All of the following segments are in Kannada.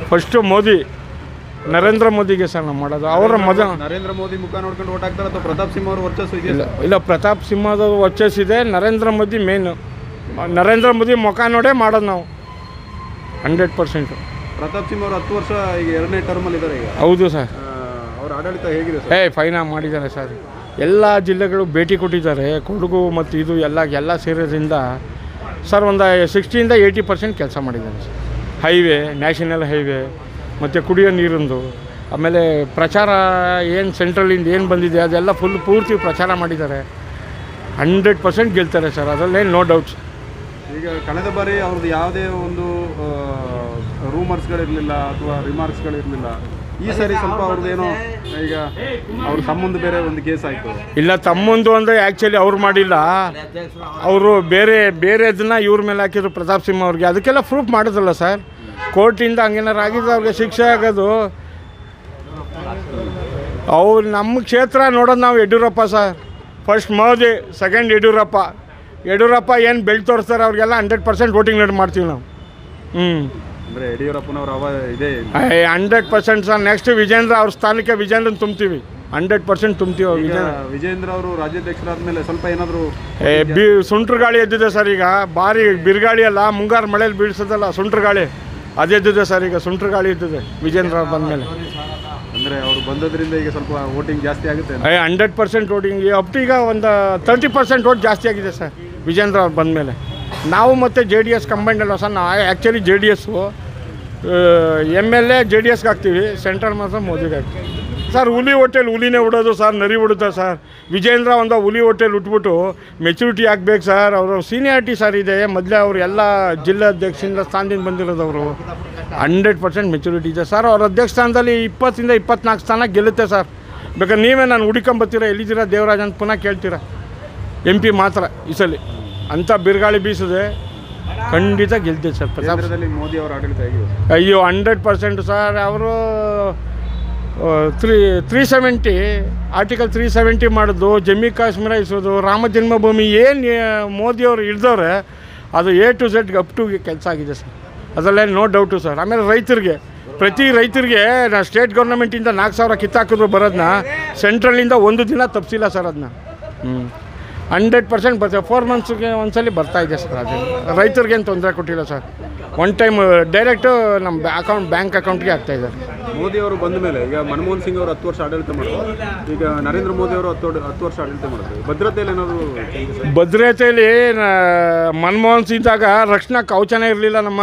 ಫಸ್ಟು ಮೋದಿ ನರೇಂದ್ರ ಮೋದಿಗೆ ಸರ್ ನಾವು ಮಾಡೋದು ಅವರ ಮೊದ ನರೇಂದ್ರ ಮೋದಿ ಮುಖ ನೋಡ್ಕೊಂಡು ಓಟ್ ಹಾಕ್ತಾರೆ ಅಥವಾ ಪ್ರತಾಪ್ ಸಿಂಹ ಅವ್ರ ವರ್ಚಸ್ಸು ಇಲ್ಲ ಇದೆಯಾ ಇಲ್ಲ ಪ್ರತಾಪ್ ಸಿಂಹದ ವರ್ಚಸ್ಸಿದೆ ನರೇಂದ್ರ ಮೋದಿ ಮೇನು ನರೇಂದ್ರ ಮೋದಿ ಮುಖ ನೋಡೇ ಮಾಡೋದು ನಾವು ಹಂಡ್ರೆಡ್ ಪರ್ಸೆಂಟು ಪ್ರತಾಪ್ ಸಿಂಹ ಅವರು ಹತ್ತು ವರ್ಷ ಈಗ ಎರಡನೇ ಟರ್ಮಲ್ಲಿ ಇದ್ದಾರೆ ಈಗ ಹೌದು ಸರ್ ಆ, ಅವ್ರ ಆಡಳಿತ ಹೇಗಿದೆ ಸರ್ ಏ ಫೈನಾ ಮಾಡಿದ್ದಾರೆ ಸರ್ ಎಲ್ಲ ಜಿಲ್ಲೆಗಳು ಭೇಟಿ ಕೊಟ್ಟಿದ್ದಾರೆ ಕೊಡಗು ಮತ್ತು ಇದು ಎಲ್ಲ ಎಲ್ಲ ಸೇರೋದ್ರಿಂದ ಸರ್ ಒಂದು ಸಿಕ್ಸ್ಟಿಯಿಂದ ಏಯ್ಟಿ ಪರ್ಸೆಂಟ್ ಕೆಲಸ ಮಾಡಿದ್ದಾರೆ ಸರ್ ಹೈವೇ ನ್ಯಾಷನಲ್ ಹೈವೇ ಮತ್ತು ಕುಡಿಯೋ ನೀರಿಂದು ಆಮೇಲೆ ಪ್ರಚಾರ ಏನು ಸೆಂಟ್ರಲಿಂದ ಏನು ಬಂದಿದೆ ಅದೆಲ್ಲ ಫುಲ್ ಪೂರ್ತಿ ಪ್ರಚಾರ ಮಾಡಿದ್ದಾರೆ ಹಂಡ್ರೆಡ್ ಪರ್ಸೆಂಟ್ ಗೆಲ್ತಾರೆ ಸರ್ ಅದರಲ್ಲೇನು ನೋ ಡೌಟ್ಸ್ ಈಗ ಕಳೆದ ಬಾರಿ ಅವ್ರದ್ದು ಯಾವುದೇ ಒಂದು ರೂಮರ್ಸ್ಗಳಿರಲಿಲ್ಲ ಅಥವಾ ರಿಮಾರ್ಕ್ಸ್ಗಳಿರಲಿಲ್ಲ ಈ ಸಾರಿ ಸ್ವಲ್ಪ ಅವ್ರದ್ದು ಏನೋ ಈಗ ಅವ್ರ ಸಂಬಂಧ ಬೇರೆ ಒಂದು ಕೇಸ್ ಆಯಿತು ಇಲ್ಲ ತಮ್ಮೊಂದು ಅಂದರೆ ಆ್ಯಕ್ಚುಲಿ ಅವ್ರು ಮಾಡಿಲ್ಲ ಅವರು ಬೇರೆ ಬೇರೆದನ್ನ ಇವ್ರ ಮೇಲೆ ಹಾಕಿದ್ರು ಪ್ರತಾಪ್ ಸಿಂಹ ಅವ್ರಿಗೆ ಅದಕ್ಕೆಲ್ಲ ಪ್ರೂಫ್ ಮಾಡಿದ್ರಲ್ಲ ಸರ್ ಕೋರ್ಟಿಂದ ಹಂಗೇನಾರು ಆಗಿದ್ರೆ ಅವ್ರಿಗೆ ಶಿಕ್ಷೆ ಆಗೋದು ಅವ್ರು ನಮ್ಮ ಕ್ಷೇತ್ರ ನೋಡೋದು ನಾವು Yediyurappa sir first Modi second Yediyurappa Yediyurappa ಏನು ಬೆಳ್ ತೋರಿಸ್ತಾರೆ ಅವ್ರಿಗೆಲ್ಲ ಹಂಡ್ರೆಡ್ ಪರ್ಸೆಂಟ್ ವೋಟಿಂಗ್ ರೇಟ್ ಮಾಡ್ತೀವಿ ನಾವು ಹ್ಞೂ ಅಂದರೆ ಯಡಿಯೂರಪ್ಪನವ್ರ ಅವ ಇದೆ hundred percent sir next Vijayendra ಅವ್ರ ಸ್ಥಾನಕ್ಕೆ ವಿಜೇಂದ್ರನ್ ತುಂಬ್ತೀವಿ ಹಂಡ್ರೆಡ್ ಪರ್ಸೆಂಟ್ ತುಂಬ್ತೀವಿ ಈಗ ವಿಜೇಂದ್ರ ವಿಜೇಂದ್ರ ಅವರು ರಾಜ್ಯಾಧ್ಯಕ್ಷರಾದ್ಮೇಲೆ ಸ್ವಲ್ಪ ಏನಾದರೂ ಏ ಬಿ ಸುಂಟ್ರ ಗಾಳಿ ಎದ್ದಿದೆ ಸರ್ ಈಗ ಭಾರಿ ಬಿರುಗಾಳಿ ಅಲ್ಲ ಮುಂಗಾರು ಮಳೇಲಿ ಬೀಳ್ಸೋದಲ್ಲ ಸುಂಟ್ರ ಗಾಳಿ ಅದು ಎದ್ದಿದೆ ಸರ್ ಈಗ ಸುಂಟ್ರ ಗಾಳಿ ಎದ್ದಿದೆ ವಿಜೇಂದ್ರ ಅವ್ರು ಬಂದಮೇಲೆ ಅಂದರೆ ಅವರು ಬಂದದ್ರಿಂದ ಈಗ ಸ್ವಲ್ಪ ವೋಟಿಂಗ್ ಜಾಸ್ತಿ ಆಗುತ್ತೆ ಅಂತ. ಏ hundred percent voting up to ಈಗ ಒಂದು ತರ್ಟಿ ಪರ್ಸೆಂಟ್ ವೋಟ್ ಜಾಸ್ತಿ ಆಗಿದೆ ಸರ್ ವಿಜೇಂದ್ರ ಅವ್ರು ಬಂದಮೇಲೆ ನಾವು ಮತ್ತು ಜೆ ಡಿ ಎಸ್ ಕಂಬೈಂಡ್ ಅಲ್ಲ ಸರ್ ನಾವು actually J D S M L A J D ಎಸ್ಗೆ ಹಾಕ್ತೀವಿ ಸೆಂಟ್ರಲ್ ಮಾತ್ರ ಮೋದಿಗೆ ಹಾಕ್ತೀವಿ ಸರ್ ಹುಲಿ ಹೋಟೆಲ್ ಹುಲಿನೇ ಉಡೋದು ಸರ್ ನರಿ ಉಡುತ್ತೆ ಸರ್ ವಿಜೇಂದ್ರ ಒಂದು ಹುಲಿ ಹೋಟೆಲ್ ಉಟ್ಬಿಟ್ಟು ಮೆಚುರಿಟಿ ಆಗಬೇಕು ಸರ್ ಅವರು ಸೀನಿಯಾರಿಟಿ ಸರ್ ಇದೆ ಮೊದಲೇ ಅವರು ಎಲ್ಲ ಜಿಲ್ಲಾಧ್ಯಕ್ಷರಿಂದ ಸ್ಥಾನದಿಂದ ಬಂದಿರೋದು ಅವರು ಹಂಡ್ರೆಡ್ ಪರ್ಸೆಂಟ್ ಮೆಚುರಿಟಿ ಇದೆ ಸರ್ ಅವ್ರ ಅಧ್ಯಕ್ಷ ಸ್ಥಾನದಲ್ಲಿ ಇಪ್ಪತ್ತರಿಂದ ಇಪ್ಪತ್ನಾಲ್ಕು ಸ್ಥಾನ ಗೆಲ್ಲುತ್ತೆ ಸರ್ ಬೇಕಾದ್ರೆ ನೀವೇ ನಾನು ಹುಡುಕೊಂಬತ್ತೀರಾ ಎಲ್ಲಿದ್ದೀರಾ ದೇವರಾಜ್ ಅಂತ ಪುನಃ ಕೇಳ್ತೀರಾ ಎಂ ಪಿ ಮಾತ್ರ ಈ ಸಲ ಅಂಥ ಬಿರುಗಾಳಿ ಬೀಸಿದೆ ಖಂಡಿತ ಗೆಲ್ತೈತೆ ಸರ್ ಪ್ರತಾಪ್ ಕೇಂದ್ರದಲ್ಲಿ ಮೋದಿ ಅವರ ಆಡಳಿತ ಹೇಗಿದೆ ಸರ್? ಅಯ್ಯೋ ಹಂಡ್ರೆಡ್ ಪರ್ಸೆಂಟ್ ಸರ್ ಅವರು three three seventy article three seventy ಮಾಡೋದು ಜಮ್ಮು ಕಾಶ್ಮೀರ ಇಸೋದು ರಾಮ ಜನ್ಮಭೂಮಿ ಏನು ಮೋದಿಯವರು ಹಿಡ್ದವ್ರೆ ಅದು A to Z up to ಕೆಲಸ ಆಗಿದೆ ಸರ್ ಅದರಲ್ಲೇ ನೋ ಡೌಟು ಸರ್ ಆಮೇಲೆ ರೈತರಿಗೆ ಪ್ರತಿ ರೈತರಿಗೆ ನಾ ಸ್ಟೇಟ್ ಗೌರ್ಮೆಂಟಿಂದ ನಾಲ್ಕು ಸಾವಿರ ಕಿತ್ತಾಕಿದ್ರು ಬರೋದನ್ನ ಸೆಂಟ್ರಲಿಂದ ಒಂದು ದಿನ ತಪ್ಪಿಸಿಲ್ಲ ಸರ್ ಅದನ್ನ ಹ್ಞೂ ಹಂಡ್ರೆಡ್ ಪರ್ಸೆಂಟ್ ಬರ್ತದೆ ಫೋರ್ ಮಂತ್ಸ್ಗೆ ಒಂದ್ಸಲಿ ಬರ್ತಾ ಇದೆ ಸರ್ ಅದು ರೈತರಿಗೇನು ತೊಂದರೆ ಕೊಟ್ಟಿಲ್ಲ ಸರ್ ಒನ್ ಟೈಮ್ ಡೈರೆಕ್ಟು ನಮ್ಮ ಅಕೌಂಟ್ ಬ್ಯಾಂಕ್ ಅಕೌಂಟ್ಗೆ ಆಗ್ತಾ ಇದ್ದಾರೆ ಮೋದಿ ಅವರು ಬಂದ ಮೇಲೆ ಈಗ ಮನಮೋಹನ್ ಸಿಂಗ್ ಅವರು ಹತ್ತು ವರ್ಷ ಆಡಳಿತ ಮಾಡಿದ್ರು ಈಗ ನರೇಂದ್ರ ಮೋದಿ ಅವರು ಹತ್ತು ಹತ್ತು ವರ್ಷ ಆಡಳಿತ ಮಾಡಿದ್ರು ಭದ್ರತೆಯಲ್ಲಿ ಏನಾದರೂ changes? ಭದ್ರತೆಯಲ್ಲಿ ನ- ಮನಮೋಹನ್ ಸಿಂಗ್ದಾಗ ರಕ್ಷಣಾ ಕವಚನೇ ಇರಲಿಲ್ಲ ನಮ್ಮ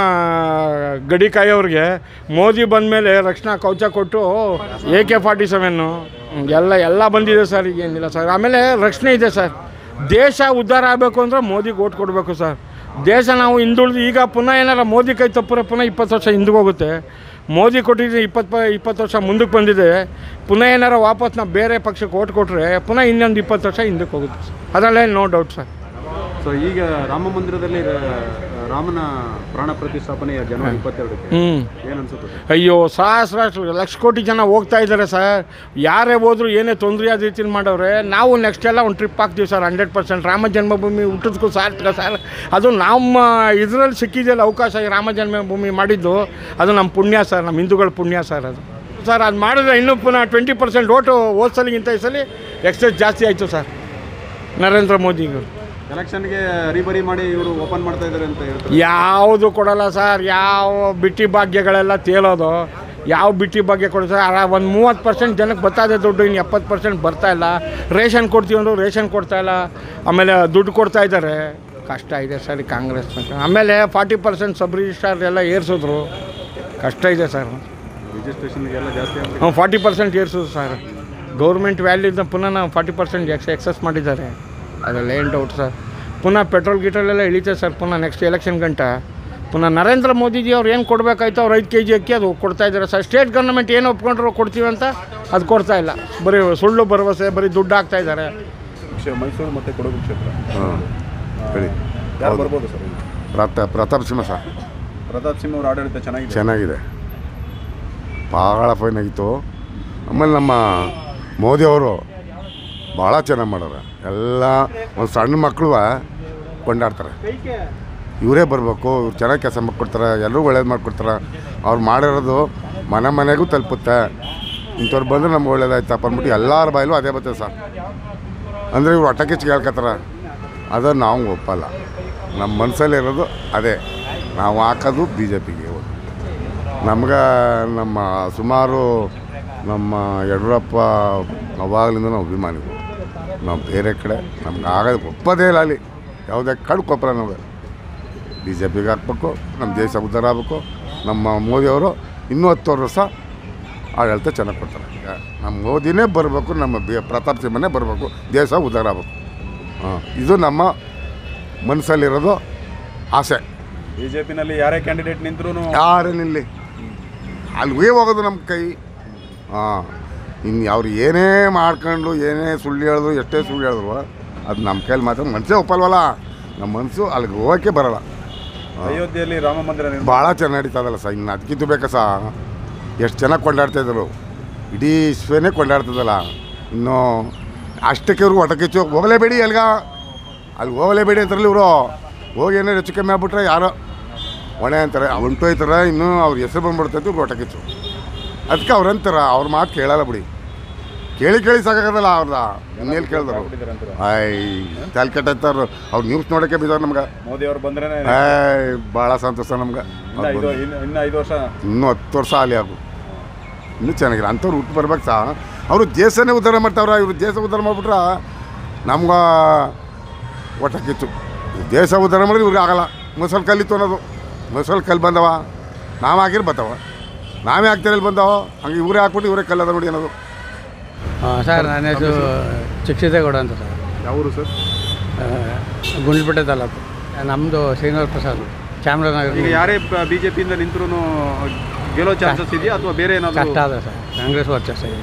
ಗಡಿ ಕಾಯೋರಿಗೆ ಮೋದಿ ಬಂದ ಮೇಲೆ ರಕ್ಷಣಾ ಕವಚ ಕೊಟ್ಟು ಎ ಕೆ ಫಾರ್ಟಿ ಸೆವೆನ್ನು ಎಲ್ಲ ಎಲ್ಲ ಬಂದಿದೆ ಸರ್ ಈಗ ಏನಿಲ್ಲ ಸರ್ ಆಮೇಲೆ ರಕ್ಷಣೆ ಇದೆ ಸರ್ ದೇಶ ಉದ್ಧಾರ ಆಗಬೇಕು ಅಂದರೆ ಮೋದಿಗೆ ಓಟ್ ಕೊಡಬೇಕು ಸರ್ ದೇಶ ನಾವು ಹಿಂದುಳಿದು ಈಗ ಪುನಃ ಏನಾರ ಮೋದಿ ಕೈ ತಪ್ಪರೆ ಪುನಃ ಇಪ್ಪತ್ತು ವರ್ಷ ಹಿಂದಕ್ಕೆ ಹೋಗುತ್ತೆ ಮೋದಿ ಕೊಟ್ಟಿದ್ದು ಇಪ್ಪತ್ತು ಇಪ್ಪತ್ತು ವರ್ಷ ಮುಂದಕ್ಕೆ ಬಂದಿದೆ ಪುನಃ ಏನಾರ ವಾಪಸ್ ನಾವು ಬೇರೆ ಪಕ್ಷಕ್ಕೆ ಓಟ್ ಕೊಟ್ಟರೆ ಪುನಃ ಇನ್ನೊಂದು ಇಪ್ಪತ್ತು ವರ್ಷ ಹಿಂದಕ್ಕೆ ಹೋಗುತ್ತೆ ಸರ್ ಅದರಲ್ಲೇ ನೋ ಡೌಟ್ ಸರ್ ಸೊ ಈಗ ರಾಮ ಮಂದಿರದಲ್ಲಿ ರ- ರಾಮನ ಪ್ರಾಣ ಪ್ರತಿಷ್ಠಾಪನೆಯ ಜನವರಿ ಇಪ್ಪತ್ತೆರಡಕ್ಕೆ ಹ್ಞೂ ಏನು ಅನ್ಸುತ್ತೆ ಸರ್? ಅಯ್ಯೋ ಸಹಸ್ರಾರು ಲಕ್ಷ ಕೋಟಿ ಜನ ಹೋಗ್ತಾ ಇದ್ದಾರೆ ಸರ್ ಯಾರೇ ಹೋದ್ರು ಏನೇ ತೊಂದರೆ ಆದ ರೀತಿಲಿ ಮಾಡವ್ರೆ ನಾವು ನೆಕ್ಸ್ಟ್ ಎಲ್ಲ ಒಂದು ಟ್ರಿಪ್ ಹಾಕ್ತೀವಿ sir hundred percent Ram Janmabhoomi ಹುಟ್ಟಿದ್ಕೂ ಸಾರ್ಥಕ ಸರ್ ಅದು ನಮ್ಮ ಇದರಲ್ಲಿ ಸಿಕ್ಕಿದೆಯಲ್ಲ ಅವಕಾಶ ಈ ರಾಮ ಜನ್ಮಭೂಮಿ ಮಾಡಿದ್ದು ಅದು ನಮ್ಮ ಪುಣ್ಯ ಸರ್ ನಮ್ಮ ಹಿಂದೂಗಳ ಪುಣ್ಯ ಸರ್ ಅದು ಸರ್ ಅದು ಮಾಡಿದ್ರೆ ಇನ್ನೂ ಪುನಃ ಟ್ವೆಂಟಿ ಪರ್ಸೆಂಟ್ ಓಟು ಹೋದ ಸಲಿಗಿಂತ ಈ ಸಲ ಎಕ್ಸೈಸ್ ಜಾಸ್ತಿ ಆಯಿತು ಸರ್ ನರೇಂದ್ರ ಮೋದಿಗೂ ಎಲೆಕ್ಷನ್ಗೆ ಹರಿಬರಿ ಮಾಡಿ ಇವರು ಓಪನ್ ಮಾಡ್ತಾ ಇದ್ದಾರೆ ಅಂತ ಹೇಳ್ತಾರೆ ಯಾವುದು ಕೊಡಲ್ಲ ಸರ್ ಯಾವ ಬಿಟ್ಟಿ ಭಾಗ್ಯಗಳೆಲ್ಲ ತೇಲೋದು ಯಾವ ಬಿಟ್ಟಿ ಭಾಗ್ಯ ಕೊಡ್ತಾರೆ ಒಂದು ಮೂವತ್ತು ಪರ್ಸೆಂಟ್ ಜನಕ್ಕೆ ಬರ್ತಾ ಇದೆ ದುಡ್ಡು ಇನ್ನು ಎಪ್ಪತ್ತು ಪರ್ಸೆಂಟ್ ಬರ್ತಾ ಇಲ್ಲ ರೇಷನ್ ಕೊಡ್ತೀವಿ ಅಂದರು ರೇಷನ್ ಕೊಡ್ತಾ ಇಲ್ಲ ಆಮೇಲೆ ದುಡ್ಡು ಕೊಡ್ತಾ ಇದ್ದಾರೆ ಕಷ್ಟ ಇದೆ ಸರ್ ಈ ಕಾಂಗ್ರೆಸ್ ಪಕ್ಷ. ಆಮೇಲೆ ಫಾರ್ಟಿ ಪರ್ಸೆಂಟ್ ಸಬ್ ರಿಜಿಸ್ಟ್ರಾರ್ ಎಲ್ಲ ಏರಿಸಿದ್ರು ಕಷ್ಟ ಇದೆ ಸರ್ ರಿಜಿಸ್ಟ್ರೇಷನ್ಗೆಲ್ಲ ಜಾಸ್ತಿ ಆಗುತ್ತೆ ಹ್ಞೂ ಫಾರ್ಟಿ ಪರ್ಸೆಂಟ್ ಏರಿಸಿದ್ರು ಸರ್ ಗೌರ್ಮೆಂಟ್ ವ್ಯಾಲ್ಯೂದ ಪುನಃ ನಾವು ಫಾರ್ಟಿ ಪರ್ಸೆಂಟ್ ಎಕ್ಸ್ ಎಕ್ಸಸ್ ಮಾಡಿದ್ದಾರೆ ಅದೆಲ್ಲ ಏನು ಡೌಟ್ ಸರ್ ಪುನಃ ಪೆಟ್ರೋಲ್ ಗಿಟ್ರೋಲೆಲ್ಲ ಇಳಿತೆ ಸರ್ ಪುನಃ ನೆಕ್ಸ್ಟ್ ಎಲೆಕ್ಷನ್ ಗಂಟ ಪುನಃ ನರೇಂದ್ರ ಮೋದಿಜಿ ಅವ್ರು ಏನು ಕೊಡಬೇಕಾಯ್ತು ಅವ್ರು ಐದು ಕೆ ಜಿ ಅಕ್ಕಿ ಅದು ಕೊಡ್ತಾ ಇದ್ದಾರೆ ಸರ್ ಸ್ಟೇಟ್ ಗೌರ್ಮೆಂಟ್ ಏನು ಒಪ್ಕೊಂಡ್ರು ಕೊಡ್ತೀವಿ ಅಂತ ಅದು ಕೊಡ್ತಾ ಇಲ್ಲ ಬರೀ ಸುಳ್ಳು ಭರವಸೆ ಬರೀ ದುಡ್ಡು ಹಾಕ್ತಾ ಇದ್ದಾರೆ ಮೈಸೂರು ಮತ್ತು ಕೊಡಗು ಕ್ಷೇತ್ರ ಹಾಂ ಹೇಳಿ ಯಾರು ಬರ್ಬೋದು ಸರ್ ಪ್ರತಾಪ್ ಪ್ರತಾಪ್ ಸಿಂಹ ಸರ್ ಪ್ರತಾಪ್ ಸಿಂಹ ಅವ್ರ ಆಡಳಿತ ಚೆನ್ನಾಗಿದೆ ಚೆನ್ನಾಗಿದೆ ಭಾಳ ಫೈನ್ ಆಗಿತ್ತು ಆಮೇಲೆ ನಮ್ಮ ಮೋದಿ ಅವರು ಭಾಳ ಚೆನ್ನಾಗಿ ಮಾಡೋರು ಎಲ್ಲ ಒಂದು ಸಣ್ಣ ಮಕ್ಕಳು ಕೊಂಡಾಡ್ತಾರೆ ಇವರೇ ಬರಬೇಕು ಇವ್ರು ಚೆನ್ನಾಗಿ ಕೆಲಸ ಮಾಡಿಕೊಡ್ತಾರೆ ಎಲ್ಲರೂ ಒಳ್ಳೇದು ಮಾಡಿಕೊಡ್ತಾರೆ ಅವ್ರು ಮಾಡಿರೋದು ಮನೆ ಮನೆಗೂ ತಲುಪುತ್ತೆ ಇಂಥವ್ರು ಬಂದರೆ ನಮ್ಗೆ ಒಳ್ಳೇದಾಯ್ತಪ್ಪ ಅಂದ್ಬಿಟ್ಟು ಎಲ್ಲರ ಬಾಯಲ್ಲೂ ಅದೇ ಬರ್ತದೆ ಸರ್ ಅಂದರೆ ಇವ್ರು ಹೊಟ್ಟೆ ಕಿಚ್ಚಿಗೆ ಹೇಳ್ಕೊತಾರೆ ಅದು ನಾವು ಒಪ್ಪಲ್ಲ ನಮ್ಮ ಮನಸ್ಸಲ್ಲಿರೋದು ಅದೇ ನಾವು ಹಾಕೋದು ಬಿ ಜೆ ಪಿಗೆ ನಮ್ಗೆ ನಮ್ಮ ಸುಮಾರು ನಮ್ಮ ಯಡಿಯೂರಪ್ಪ ಅವಾಗಲಿಂದ ನಾವು ಅಭಿಮಾನಿಗಳು ನಾವು ಬೇರೆ ಕಡೆ ನಮ್ಗೆ ಆಗೋದು ಒಪ್ಪದೇ ಇಲ್ಲ ಅಲ್ಲಿ ಯಾವುದೇ ಕಡು ಕೊಪ್ಪರ ನಮಗೆ ಬಿ ಜೆ ಪಿಗೆ ಹಾಕ್ಬೇಕು ನಮ್ಮ ದೇಶ ಉದ್ಧಾರ ಆಗಬೇಕು ನಮ್ಮ ಮೋದಿಯವರು ಇನ್ನೂ ಹತ್ತು ವರ್ಷ ಆಡಳಿತ ಚೆನ್ನಾಗಿ ಕೊಡ್ತಾರೆ ಈಗ ನಮ್ಮ ಮೋದಿನೇ ಬರಬೇಕು ನಮ್ಮ ಬಿ ಪ್ರತಾಪ್ ಸಿಂಹನೇ ಬರಬೇಕು ದೇಶ ಉದ್ಧಾರ ಆಗಬೇಕು ಹಾಂ ಇದು ನಮ್ಮ ಮನಸ್ಸಲ್ಲಿರೋದು ಆಸೆ ಬಿ ಜೆ ಪಿನಲ್ಲಿ ಯಾರೇ ಕ್ಯಾಂಡಿಡೇಟ್ ನಿಂತ್ರೂ ಯಾರೇನಿಲ್ಲಿ ಅಲ್ಲಿಗೆ ಹೋಗೋದು ನಮ್ಮ ಕೈ ಹಾಂ ಇನ್ನು ಅವ್ರು ಏನೇ ಮಾಡ್ಕೊಂಡು ಏನೇ ಸುಳ್ಳು ಹೇಳಿದ್ರು ಎಷ್ಟೇ ಸುಳ್ಳು ಹೇಳಿದ್ರು ಅದು ನಮ್ಮ ಕೈಲಿ ಮಾತ್ರ ಮನಸ್ಸೇ ಒಪ್ಪಲ್ವಲ್ಲ ನಮ್ಮ ಮನಸ್ಸು ಅಲ್ಲಿಗೆ ಹೋಗೋಕ್ಕೆ ಬರಲ್ಲ ಅಯೋಧ್ಯೆಯಲ್ಲಿ ರಾಮ ಮಂದಿರ ನಿರ್ಮಾಣ ಭಾಳ ಚೆನ್ನಾಗಿ ನಡೀತದಲ್ಲ ಸರ್ ಇನ್ನು ಅದಕ್ಕಿಂತ ಬೇಕಾ ಸಾ ಎಷ್ಟು ಚೆನ್ನಾಗಿ ಕೊಂಡಾಡ್ತಾಯಿದ್ರು ಇಡೀ ವಿಶ್ವನೇ ಕೊಂಡಾಡ್ತದಲ್ಲ ಇನ್ನು ಅಷ್ಟಕ್ಕೆ ಇವ್ರಿಗೆ ಹೊಟ್ಟೆ ಕಿಚ್ಚು ಹೋಗಲೇಬೇಡಿ ಅಲ್ಗ ಅಲ್ಲಿ ಹೋಗಲೇಬೇಡಿ ಅಂತಾರಲ್ಲ ಇವರು ಹೋಗಿ ಏನಾರು ಹೆಚ್ಚು ಕಮ್ಮಿ ಆಗ್ಬಿಟ್ರೆ ಯಾರೋ ಹೊಣೆ ಅಂತಾರೆ ಹೊಂಟೋಯ್ತಾರೆ ಇನ್ನೂ ಅವ್ರ ಹೆಸರು ಬಂದ್ಬಿಡ್ತೈತೆ ಇವ್ರು ಹೊಟ್ಟೆ ಕಿಚ್ಚು ಅದಕ್ಕೆ ಅವ್ರು ಅಂತಾರ ಅವ್ರ ಮಾತು ಕೇಳಲ್ಲ ಬಿಡಿ ಕೇಳಿ ಕೇಳಿ ಸಾಕಾಗದಲ್ಲ ಅವ್ರದ ಇನ್ನೇನು ಕೇಳಿದ್ರು ಆಯ್ ತಲೆ ಕೆಟ್ಟೈತಾರ ಅವ್ರು ನ್ಯೂಸ್ ನೋಡೋಕ್ಕೆ ಬಿದ್ದವ್ರು ನಮ್ಗೆ ಮೋದಿ ಅವರು ಬಂದ್ರೆ ಆಯ್ ಭಾಳ ಸಂತೋಷ ನಮ್ಗೆ ಇನ್ನ ಐದು ಇನ್ನು ಇನ್ನು ಐದು ವರ್ಷ ಇನ್ನೂ ಹತ್ತು ವರ್ಷ ಆಲಿ ಆಗು ಇನ್ನೂ ಚೆನ್ನಾಗಿಲ್ಲ ಅಂಥವ್ರು ಹುಟ್ಟು ಬರ್ಬೇಕು ಸಹ ಅವರು ದೇಶನೇ ಉದ್ಧಾರ ಮಾಡ್ತಾವ್ರ ಇವರು ದೇಶ ಉದ್ಧಾರ ಮಾಡ್ಬಿಟ್ರೆ ನಮ್ಗೆ ಒಟ್ಟ ಕಿಚ್ಚು ದೇಶ ಉದ್ಧಾರ ಮಾಡಿದ್ರೆ ಇವ್ರಿಗೆ ಆಗಲ್ಲ ಮುಸಲ್ ಕಲ್ಲಿತ್ತು ಅನ್ನೋದು ಮುಸಲ್ ಕಲ್ಲು ಬಂದವ ನಾವು ಹಾಕಿದ್ರೆ ಬರ್ತಾವ ನಾವೇ ಹಾಕ್ತಿರಲ್ಲಿ ಬಂದವ ಹಂಗೆ ಇವರೇ ಹಾಕ್ಬಿಟ್ಟು ಇವರೇ ಕಲ್ಲದ ನೋಡಿ ಅನ್ನೋದು ಹಾಂ ಸರ್ ನನ್ನ ಹೆಸರು ಚಿಕ್ಸಿದ್ದೇಗೌಡ ಅಂತ ಸರ್ ಯಾವರು ಸರ್ ಗುಂಡ್ಲಪೇಟೆ ತಾಲೂಕು ನಮ್ಮದು ಶ್ರೀನಿವಾಸ ಪ್ರಸಾದ್ ಚಾಮರಾಜನಗರ ಈಗ ಯಾರೇ ಬಿ ಜೆ ಪಿಯಿಂದ ನಿಂತ್ರೂ ಗೆಲ್ಲೋ ಚಾನ್ಸಸ್ ಇದೆಯಾ ಅಥವಾ ಬೇರೆ ಏನಾದರೂ ಕಷ್ಟ ಅದ ಸರ್ ಕಾಂಗ್ರೆಸ್ ವರ್ಚಸ್ ಇದೆ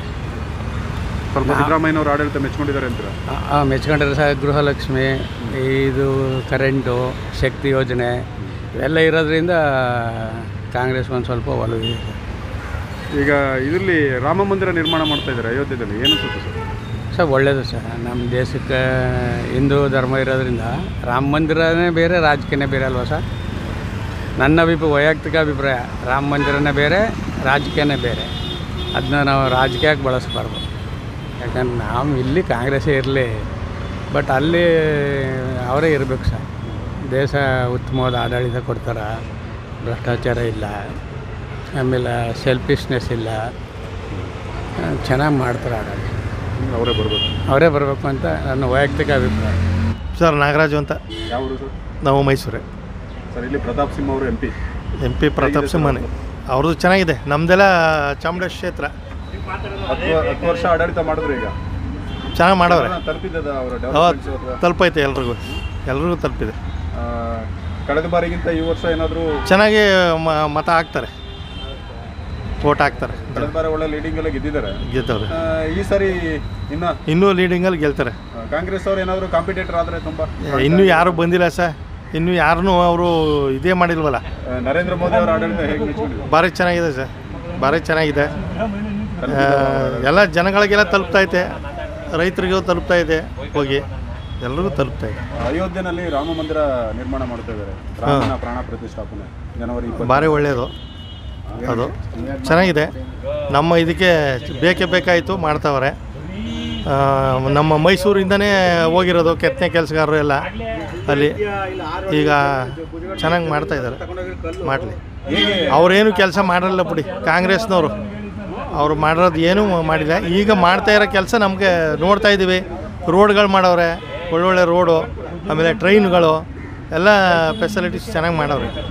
ಸ್ವಲ್ಪ ಸಿದ್ದರಾಮಯ್ಯನವ್ರ ಆಡಳಿತ ಮೆಚ್ಕೊಂಡಿದ್ದಾರೆ ಅಂತೀರಾ ಹಾಂ ಮೆಚ್ಕೊಂಡ್ರೆ ಸರ್ ಗೃಹಲಕ್ಷ್ಮಿ ಇದು ಕರೆಂಟು ಶಕ್ತಿ ಯೋಜನೆ ಇವೆಲ್ಲ ಇರೋದ್ರಿಂದ ಕಾಂಗ್ರೆಸ್ ಒಂದು ಸ್ವಲ್ಪ ಒಲವು ಇದೆ ಸರ್. ಈಗ ಇದರಲ್ಲಿ ರಾಮ ಮಂದಿರ ನಿರ್ಮಾಣ ಮಾಡ್ತಾ ಇದ್ದಾರೆ ಅಯೋಧ್ಯೆಯಲ್ಲಿ ಏನು ಅನ್ಸುತ್ತೆ ಸರ್ ಸರ್ ಒಳ್ಳೆಯದು ಸರ್ ನಮ್ಮ ದೇಶಕ್ಕೆ ಹಿಂದೂ ಧರ್ಮ ಇರೋದ್ರಿಂದ ರಾಮ ಮಂದಿರನೇ ಬೇರೆ ರಾಜಕೀಯನೇ ಬೇರೆ ಅಲ್ವಾ ಸರ್ ನನ್ನ ಅಭಿಪ್ರಾಯ ವೈಯಕ್ತಿಕ ಅಭಿಪ್ರಾಯ ರಾಮ ಮಂದಿರನೇ ಬೇರೆ ರಾಜಕೀಯನೇ ಬೇರೆ ಅದನ್ನ ನಾವು ರಾಜಕೀಯಕ್ಕೆ ಬಳಸಬಾರ್ದು ಯಾಕಂದ್ರೆ ನಾವು ಇಲ್ಲಿ ಕಾಂಗ್ರೆಸ್ಸೇ ಇರಲಿ ಬಟ್ ಅಲ್ಲಿ ಅವರೇ ಇರಬೇಕು ಸರ್ ದೇಶ ಉತ್ತಮವಾದ ಆಡಳಿತ ಕೊಡ್ತಾರೆ ಭ್ರಷ್ಟಾಚಾರ ಇಲ್ಲ ಆಮೇಲೆ ಸೆಲ್ಫಿಶ್ನೆಸ್ ಇಲ್ಲ ಚೆನ್ನಾಗಿ ಮಾಡ್ತಾರೆ ಆಡಳಿತ ಅವರೇ ಬರಬೇಕು ಅವರೇ ಬರಬೇಕು ಅಂತ ನನ್ನ ವೈಯಕ್ತಿಕ ಅಭಿಪ್ರಾಯ ಸರ್ ನಾಗರಾಜು ಅಂತ ಯಾವ ಊರು ಸರ್ ನಾವು ಮೈಸೂರೇ ಸರ್ ಇಲ್ಲಿ ಪ್ರತಾಪ್ ಸಿಂಹ ಅವರು M P M P Pratap ಸಿಂಹನೇ ಅವ್ರದ್ದು ಚೆನ್ನಾಗಿದೆ ನಮ್ಮದೆಲ್ಲ ಚಾಮರಾಜ ಕ್ಷೇತ್ರ ಹತ್ತು ಹತ್ತು ವರ್ಷ ಆಡಳಿತ ಮಾಡಿದ್ರು ಈಗ ಚೆನ್ನಾಗಿ ಮಾಡವ್ರೆ ತಲುಪಿದ್ದದ ಅವರ ಅವತ್ತು ಡೆವಲಪ್ಮೆಂಟ್ಸ್ ಅಥವಾ ತಲುಪೈತೆ ಎಲ್ರಿಗೂ ಎಲ್ರಿಗೂ ತಲುಪಿದೆ ಆ, ಕಳೆದ ಬಾರಿಗಿಂತ ಈ ವರ್ಷ ಏನಾದರೂ ಚೆನ್ನಾಗಿ ಮ- ಮತ ಹಾಕ್ತಾರೆ ಓಟ್ ಹಾಕ್ತಾರೆ ಕಳೆದ ಬಾರಿ ಒಳ್ಳೆ ಲೀಡಿಂಗ್ ಎಲ್ಲ ಗೆದ್ದಿದ್ದಾರೆ ಗೆದ್ದವ್ರೆ ಆ, ಈ ಸಾರಿ ಇನ್ನ ಇನ್ನೂ ಲೀಡಿಂಗಲ್ಲಿ ಗೆಲ್ತಾರೆ ಆ, ಕಾಂಗ್ರೆಸ್ ಅವ್ರು ಏನಾದರೂ ಕಾಂಪಿಟೇಟರ್ ಆದರೆ ತುಂಬ ಇನ್ನೂ ಯಾರೂ ಬಂದಿಲ್ಲ ಸರ್ ಇನ್ನೂ ಯಾರನ್ನೂ ಅವರು ಇದೇ ಮಾಡಿಲ್ವಲ್ಲ ಆ, ನರೇಂದ್ರ ಮೋದಿ ಅವರ ಆಡಳಿತ ಹೇಗೆ ಮೆಚ್ಕೊಂಡಿದೆ ಭಾರಿ ಚೆನ್ನಾಗಿದೆ ಸರ್ ಭಾರಿ ಚೆನ್ನಾಗಿದೆ ಆ, ಎಲ್ಲ ಜನಗಳಿಗೆಲ್ಲ ತಲುಪ್ತೈತೆ ರೈತರಿಗೂ ತಲುಪ್ತಾ ಇದೆ ಹೋಗಿ ಎಲ್ರಿಗೂ ತಲುಪ್ತಾ ಇದೆ ಅಯೋಧ್ಯೆನಲ್ಲಿ ರಾಮ ಮಂದಿರ ನಿರ್ಮಾಣ ಮಾಡ್ತಾ ಇದ್ದಾರೆ ರಾಮನ ಪ್ರಾಣ ಪ್ರತಿಷ್ಠಾಪನೆ ಜನವರಿ ಇಪ್ಪತ್ತು ಭಾರಿ ಒಳ್ಳೆಯದು ಅದು ಚೆನ್ನಾಗಿದೆ ನಮ್ಮ ಇದಕ್ಕೆ ಬೇಕೇ ಬೇಕಾಯಿತು ಮಾಡ್ತಾವ್ರೆ ಆ, ನಮ್ಮ ಮೈಸೂರಿಂದನೇ ಹೋಗಿರೋದು ಕೆತ್ತನೆ ಕೆಲಸಗಾರರು ಎಲ್ಲ ಅಲ್ಲಿ ಈಗ ಚೆನ್ನಾಗಿ ಮಾಡ್ತಾ ಇದ್ದಾರೆ ಮಾಡಲಿ ಅವರೇನು ಕೆಲಸ ಮಾಡಲ್ಲ ಬಿಡಿ ಕಾಂಗ್ರೆಸ್ನವರು ಅವ್ರು ಮಾಡಿರೋದು ಏನೂ ಮಾಡಿಲ್ಲ ಈಗ ಮಾಡ್ತಾ ಇರೋ ಕೆಲಸ ನಮಗೆ ನೋಡ್ತಾ ಇದ್ದೀವಿ ರೋಡ್ಗಳು ಮಾಡವ್ರೆ ಒಳ್ಳೊಳ್ಳೆ ರೋಡು ಆಮೇಲೆ ಟ್ರೈನ್ಗಳು ಎಲ್ಲ ಫೆಸಿಲಿಟೀಸ್ ಚೆನ್ನಾಗಿ ಮಾಡವ್ರೆ